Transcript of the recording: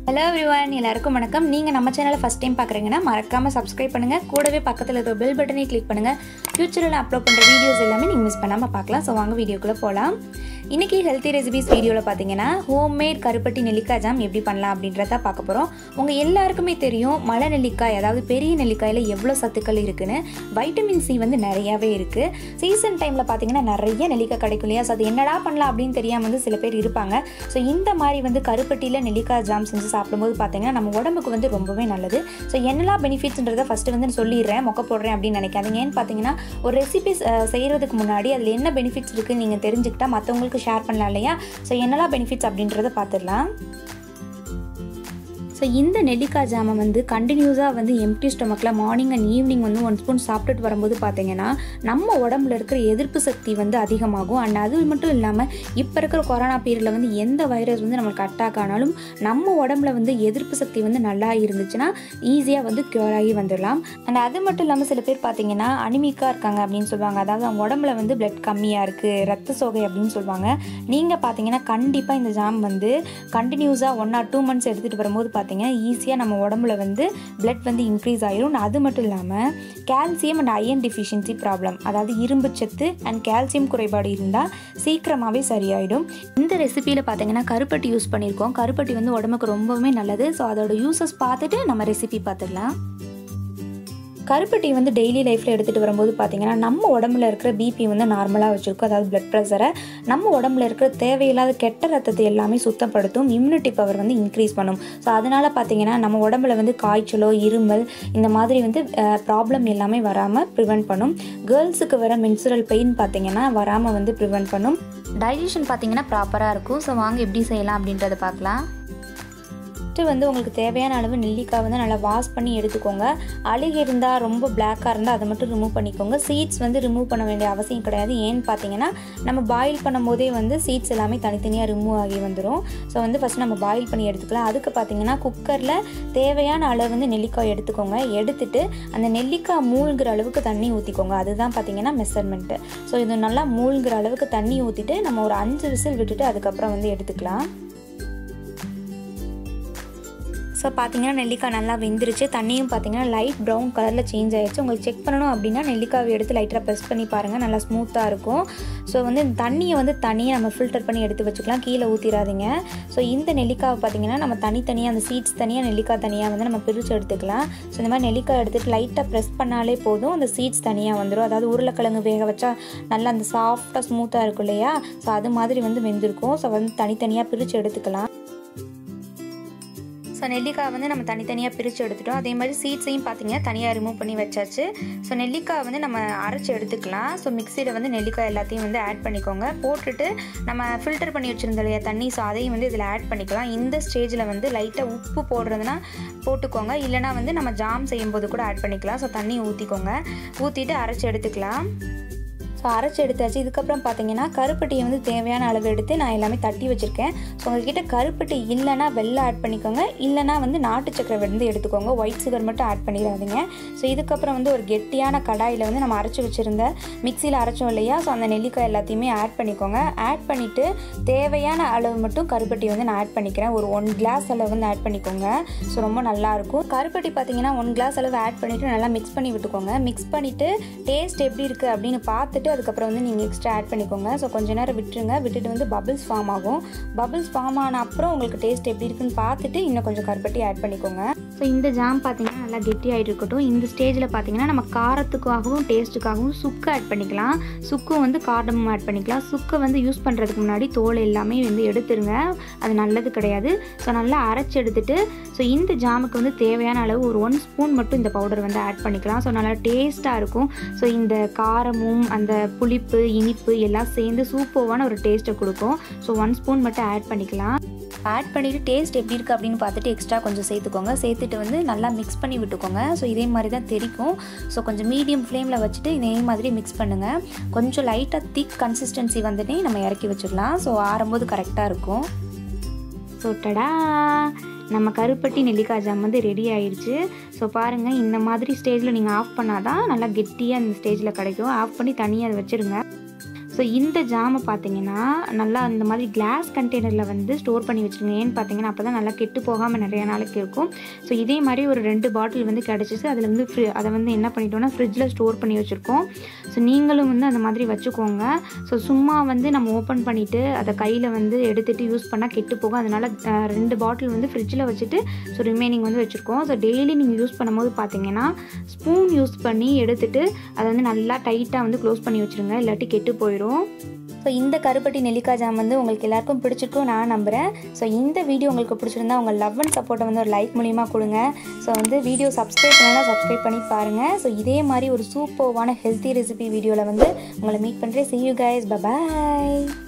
hello everyone எல்லாருக்கும் வணக்கம் நீங்கள் நம்ம சேனலை ஃபஸ்ட் டைம் பார்க்குறீங்கன்னா மறக்காமல் சப்ஸ்கிரைப் பண்ணுங்கள் கூடவே பக்கத்தில் இருக்கிற பெல் பட்டனை கிளிக் பண்ணுங்கள் ஃப்யூச்சரில் அப்லோட் பண்ணுற வீடியோஸ் எல்லாமே நீங்கள் மிஸ் பண்ணாமல் பார்க்கலாம் ஸோ வாங்க வீடியோக்குள்ளே போகலாம் இன்றைக்கி ஹெல்த்தி ரெசிபிஸ் வீடியோவில் பார்த்தீங்கன்னா ஹோம்மேட் கருப்பட்டி நெல்லிக்காய் ஜாம் எப்படி பண்ணலாம் அப்படின்றத பார்க்க போகிறோம் உங்கள் எல்லாருக்குமே தெரியும் மலை நெல்லிக்காய் அதாவது பெரிய நெல்லிக்காயில் எவ்வளோ சத்துக்கள் இருக்குன்னு வைட்டமின் சி வந்து நிறையாவே இருக்குது சீசன் டைமில் பார்த்தீங்கன்னா நிறைய நெல்லிக்காய் கிடைக்கும் இல்லையா ஸோ அது என்னடா பண்ணலாம் அப்படின்னு தெரியாமல் வந்து சில பேர் இருப்பாங்க ஸோ இந்த மாதிரி வந்து கருப்பட்டியில் நெல்லிக்காய் ஜாம் செஞ்சு சாப்பிடும்போது பார்த்தீங்கன்னா நம்ம உடம்புக்கு வந்து ரொம்பவே நல்லது ஸோ என்னெல்லாம் பெனிஃபிட்ஸ்ன்றதை ஃபஸ்ட்டு வந்து சொல்லிடுறேன் மொக்க போடுறேன் அப்படின்னு நினைக்காதீங்க ஏன்னு பார்த்தீங்கன்னா ஒரு ரெசிபி செய்கிறதுக்கு முன்னாடி அதில் என்ன பெனிஃபிட்ஸ் இருக்குன்னு நீங்கள் தெரிஞ்சுக்கிட்டா மற்றவங்களுக்கு ஷேர் பண்ணலாம் இல்லையா ஸோ என்னெல்லாம் பெனிஃபிட்ஸ் அப்படின்றத பார்த்துடலாம் ஸோ இந்த நெல்லிக்காய் ஜாமை வந்து கண்டினியூஸாக வந்து எம்டி ஸ்டொமக்கில் மார்னிங் அண்ட் ஈவினிங் வந்து ஒன் ஸ்பூன் சாப்பிட்டுட்டு வரும்போது பார்த்தீங்கன்னா நம்ம உடம்புல இருக்கிற எதிர்ப்பு சக்தி வந்து அதிகமாகும் அண்ட் அது மட்டும் இல்லாமல் இப்போ இருக்கிற கொரோனா பீரியடில் வந்து எந்த வைரஸ் வந்து நம்மளுக்கு அட்டாக் ஆனாலும் நம்ம உடம்புல வந்து எதிர்ப்பு சக்தி வந்து நல்லா இருந்துச்சுன்னா ஈஸியாக வந்து க்யூர் ஆகி வந்துடலாம் அண்ட் அது மட்டும் இல்லாமல் சில பேர் பார்த்தீங்கன்னா அனிமிக்காக இருக்காங்க அப்படின்னு சொல்லுவாங்க அதாவது அவங்க உடம்புல வந்து பிளட் கம்மியாக இருக்குது ரத்த சோகை அப்படின்னு சொல்லுவாங்க நீங்கள் பார்த்தீங்கன்னா கண்டிப்பாக இந்த ஜாம் வந்து கண்டினியூஸாக ஒன் ஆர் டூ மந்த்ஸ் எடுத்துகிட்டு வரும்போது பார்த்தீங்கன்னா ஈஸியாக நம்ம உடம்புல வந்து பிளட் வந்து இன்க்ரீஸ் ஆயிரும் அது மட்டும் இல்லாமல் calcium and iron deficiency problem அதாவது இரும்பு சத்து அண்ட் கால்சியம் குறைபாடு இருந்தால் சீக்கிரமாகவே சரியாயிடும் இந்த ரெசிபியில் பார்த்தீங்கன்னா கருப்பட்டி யூஸ் பண்ணியிருக்கோம் கருப்பட்டி வந்து உடம்புக்கு ரொம்பவுமே நல்லது ஸோ அதோட யூசஸ் பார்த்துட்டு நம்ம ரெசிபி பார்த்துடலாம் கருப்பட்டி வந்து டெய்லி லைஃப்பில் எடுத்துகிட்டு வரும்போது பார்த்தீங்கன்னா நம்ம உடம்புல இருக்கிற பிபி வந்து நார்மலாக வச்சுருக்கோம் அதாவது பிளட் ப்ரெஷரை நம்ம உடம்புல இருக்கிற தேவையில்லாத கெட்ட ரத்தத்தை எல்லாமே சுத்தப்படுத்தும் இம்யூனிட்டி பவர் வந்து இன்க்ரீஸ் பண்ணும் ஸோ அதனால் பார்த்தீங்கன்னா நம்ம உடம்புல வந்து காய்ச்சலோ இருமல் இந்த மாதிரி வந்து ப்ராப்ளம் எல்லாமே வராமல் ப்ரிவெண்ட் பண்ணும் கேர்ள்ஸுக்கு வர மென்சுரல் பெயின் பார்த்தீங்கன்னா வராமல் வந்து ப்ரிவெண்ட் பண்ணும் டைஜஷன் பார்த்தீங்கன்னா ப்ராப்பராக இருக்கும் ஸோ வாங்க எப்படி செய்யலாம் அப்படின்றத பார்க்கலாம் ஃபஸ்ட்டு வந்து உங்களுக்கு தேவையான அளவு நெல்லிக்காய் வந்து நல்லா வாஷ் பண்ணி எடுத்துக்கோங்க அழுகி இருந்தால் ரொம்ப பிளாக்காக இருந்தால் அதை மட்டும் ரிமூவ் பண்ணிக்கோங்க சீட்ஸ் வந்து ரிமூவ் பண்ண வேண்டிய அவசியம் கிடையாது ஏன்னு பார்த்தீங்கன்னா நம்ம பாயில் பண்ணும்போதே வந்து சீட்ஸ் எல்லாமே தனித்தனியாக ரிமூவ் ஆகி வந்துடும் ஸோ வந்து ஃபஸ்ட் நம்ம பாயில் பண்ணி எடுத்துக்கலாம் அதுக்கு பார்த்தீங்கன்னா குக்கரில் தேவையான அளவு வந்து நெல்லிக்காய் எடுத்துக்கோங்க எடுத்துட்டு அந்த நெல்லிக்காய் மூழ்கிற அளவுக்கு தண்ணி ஊற்றிக்கோங்க அதுதான் பார்த்தீங்கன்னா மெஷர்மெண்ட்டு ஸோ இது நல்லா மூழ்கிற அளவுக்கு தண்ணி ஊற்றிட்டு நம்ம ஒரு அஞ்சு விசில் விட்டுட்டு அதுக்கப்புறம் வந்து எடுத்துக்கலாம் ஸோ பார்த்தீங்கன்னா நெல்லிக்காய் நல்லா வெந்துருச்சு தண்ணியும் பார்த்தீங்கன்னா லைட் ப்ரௌன் கலரில் சேஞ்ச் ஆயிடுச்சு உங்களுக்கு செக் பண்ணணும் அப்படின்னா நெல்லிக்காவை எடுத்து லைட்டாக ப்ரெஸ் பண்ணி பாருங்கள் நல்லா ஸ்மூத்தாக இருக்கும் ஸோ வந்து இந்த தண்ணியை வந்து தனியாக நம்ம ஃபில்டர் பண்ணி எடுத்து வச்சுக்கலாம் கீழே ஊற்றிடாதீங்க ஸோ இந்த நெல்லிக்காவை பார்த்தீங்கன்னா நம்ம தனித்தனியாக அந்த சீட்ஸ் தனியாக நெல்லிக்காய் தனியாக வந்து நம்ம பிரித்து எடுத்துக்கலாம் ஸோ இந்த மாதிரி நெல்லிக்காய் எடுத்துகிட்டு லைட்டாக ப்ரெஸ் பண்ணாலே போதும் அந்த சீட்ஸ் தனியாக வந்துடும் அதாவது உருளைக்கிழங்கு வேக வச்சா நல்லா அந்த சாஃப்டாக ஸ்மூத்தாக இருக்கும் இல்லையா ஸோ அது மாதிரி வந்து வெந்திருக்கும் ஸோ வந்து தனித்தனியாக பிரித்து எடுத்துக்கலாம் ஸோ நெல்லிக்காய் வந்து நம்ம தனித்தனியாக பிரித்து எடுத்துட்டோம் அதே மாதிரி சீட்ஸையும் பார்த்தீங்கன்னா தனியாக ரிமூவ் பண்ணி வச்சாச்சு ஸோ நெல்லிக்காய் வந்து நம்ம அரைச்சி எடுத்துக்கலாம் ஸோ மிக்சியில் வந்து நெல்லிக்காய் எல்லாத்தையும் வந்து ஆட் பண்ணிக்கோங்க போட்டுட்டு நம்ம ஃபில்டர் பண்ணி வச்சுருந்த இல்லையா தண்ணி ஸோ அதையும் வந்து இதில் ஆட் பண்ணிக்கலாம் இந்த ஸ்டேஜில் வந்து லைட்டாக உப்பு போடுறதுனா போட்டுக்கோங்க இல்லைனா வந்து நம்ம ஜாம் செய்யும்போது கூட ஆட் பண்ணிக்கலாம் ஸோ தண்ணி ஊற்றிக்கோங்க ஊற்றிட்டு அரைச்சி எடுத்துக்கலாம் ஸோ அரைச்சி எடுத்தாச்சு இதுக்கப்புறம் பார்த்தீங்கன்னா கருப்பட்டியை வந்து தேவையான அளவு எடுத்து நான் எல்லாமே தட்டி வச்சுருக்கேன் ஸோ உங்கள்கிட்ட கருப்பட்டி இல்லைனா வெள்ளை ஆட் பண்ணிக்கோங்க இல்லைனா வந்து நாட்டு சக்கரை வந்து எடுத்துக்கோங்க ஒயிட் சுகர் மட்டும் ஆட் பண்ணிடாதீங்க ஸோ இதுக்கப்புறம் வந்து ஒரு கெட்டியான கடாயில் வந்து நம்ம அரைச்சி வச்சுருந்த மிக்சியில் அரைச்சோம் இல்லையா ஸோ அந்த நெல்லிக்காய் எல்லாத்தையுமே ஆட் பண்ணிக்கோங்க ஆட் பண்ணிவிட்டு தேவையான அளவு மட்டும் கருப்பட்டி வந்து நான் ஆட் பண்ணிக்கிறேன் ஒரு ஒன் கிளாஸ் அளவு வந்து ஆட் பண்ணிக்கோங்க ஸோ ரொம்ப நல்லாயிருக்கும் கருப்பட்டி பார்த்தீங்கன்னா ஒன் கிளாஸ் அளவு ஆட் பண்ணிவிட்டு நல்லா மிக்ஸ் பண்ணி விட்டுக்கோங்க மிக்ஸ் பண்ணிவிட்டு டேஸ்ட் எப்படி இருக்குது அப்படின்னு பார்த்துட்டு அதுக்கப்புறம் வந்து நீங்கள் எக்ஸ்ட்ரா ஆட் பண்ணிக்கோங்க ஸோ கொஞ்ச நேரம் விட்டுருங்க விட்டுட்டு வந்து பபிள்ஸ் ஃபார்ம் ஆகும் பபிள்ஸ் ஃபார்ம் ஆன அப்புறம் உங்களுக்கு டேஸ்ட் எப்படி இருக்குன்னு பார்த்துட்டு இன்னும் கொஞ்சம் கருப்பட்டி ஆட் பண்ணிக்கோங்க ஸோ இந்த ஜாம் பார்த்தீங்கன்னா நல்லா கெட்டியாகிட்டு இருக்கட்டும் இந்த ஸ்டேஜில் பார்த்தீங்கன்னா நம்ம காரத்துக்காகவும் டேஸ்ட்டுக்காகவும் சுக்கு ஆட் பண்ணிக்கலாம் சுக்கும் வந்து காரமும் ஆட் பண்ணிக்கலாம் சுக்கை வந்து யூஸ் பண்ணுறதுக்கு முன்னாடி தோல் எல்லாமே வந்து எடுத்துருங்க அது நல்லது கிடையாது ஸோ நல்லா அரைச்சி எடுத்துட்டு ஸோ இந்த ஜாமுக்கு வந்து தேவையான அளவு ஒரு ஒன் ஸ்பூன் மட்டும் இந்த பவுடர் வந்து ஆட் பண்ணிக்கலாம் ஸோ நல்லா டேஸ்ட்டாக இருக்கும் ஸோ இந்த காரமும் அந்த புளிப்பு இனிப்பு எல்லாம் சேர்ந்து சூப்பர்வான ஒரு டேஸ்ட்டை கொடுக்கும் ஸோ ஒன் ஸ்பூன் மட்டும் ஆட் பண்ணிக்கலாம் ஆட் பண்ணிவிட்டு டேஸ்ட் எப்படி இருக்குது அப்படின்னு பார்த்துட்டு எக்ஸ்ட்ரா கொஞ்சம் சேர்த்துக்கோங்க சேர்த்துட்டு வந்து நல்லா மிக்ஸ் பண்ணி விட்டுக்கோங்க ஸோ இதே மாதிரி தான் தெரிக்கும் ஸோ கொஞ்சம் மீடியம் ஃப்ளேமில் வச்சுட்டு இதே மாதிரி மிக்ஸ் பண்ணுங்கள் கொஞ்சம் லைட்டாக திக் கன்சிஸ்டன்சி வந்துட்டு நம்ம இறக்கி வச்சிடலாம் ஸோ ஆறும்போது கரெக்டாக இருக்கும் ஸோ டடா நம்ம கருப்பட்டி நெல்லிக்காய் ஜாம் வந்து ரெடி ஆயிடுச்சு ஸோ பாருங்கள் இந்த மாதிரி ஸ்டேஜில் நீங்கள் ஆஃப் பண்ணால் தான் நல்லா கெட்டியாக இந்த ஸ்டேஜில் கிடைக்கும் ஆஃப் பண்ணி தனியாக அதை வச்சுருங்க ஸோ இந்த ஜாமை பார்த்தீங்கன்னா நல்லா இந்த மாதிரி கிளாஸ் கண்டெய்னரில் வந்து ஸ்டோர் பண்ணி வச்சுருங்க ஏன்னு பார்த்தீங்கன்னா அப்போ தான் நல்லா கெட்டு போகாமல் நிறைய நாளைக்கு இருக்கும் ஸோ இதே மாதிரி ஒரு ரெண்டு பாட்டில் வந்து கிடச்சிச்சு அதில் வந்து ஃப்ரி அதை வந்து என்ன பண்ணிட்டோம்னா ஃப்ரிட்ஜில் ஸ்டோர் பண்ணி வச்சுருக்கோம் ஸோ நீங்களும் வந்து அந்த மாதிரி வச்சுக்கோங்க ஸோ சும்மா வந்து நம்ம ஓப்பன் பண்ணிவிட்டு அதை கையில் வந்து எடுத்துகிட்டு யூஸ் பண்ணால் கெட்டு போகும் அதனால் அஹ், ரெண்டு பாட்டில் வந்து ஃப்ரிட்ஜில் வச்சுட்டு ஸோ ரிமைனிங் வந்து வச்சுருக்கோம் ஸோ டெய்லி நீங்கள் யூஸ் பண்ணும்போது பார்த்தீங்கன்னா ஸ்பூன் யூஸ் பண்ணி எடுத்துட்டு அதை வந்து நல்லா டைட்டாக வந்து க்ளோஸ் பண்ணி வச்சுருங்க இல்லாட்டி கெட்டு போயிடும் ஸோ இந்த கருப்பட்டி நெல்லிக்காய் ஜாம் வந்து உங்களுக்கு எல்லாருக்கும் பிடிச்சிருக்கும் நான் நம்புகிறேன் ஸோ இந்த வீடியோ உங்களுக்கு பிடிச்சிருந்தா உங்கள் லவ் அண்ட் சப்போர்ட்டை வந்து ஒரு லைக் மூலியமாக கொடுங்க ஸோ வந்து வீடியோ சப்ஸ்கிரைப் பண்ணலாம் சப்ஸ்கிரைப் பண்ணி பாருங்கள் ஸோ இதே மாதிரி ஒரு சூப்பர்வான ஹெல்த்தி ரெசிபி வீடியோவில் வந்து உங்களை மீட் பண்ணுறேன் see you guys bye bye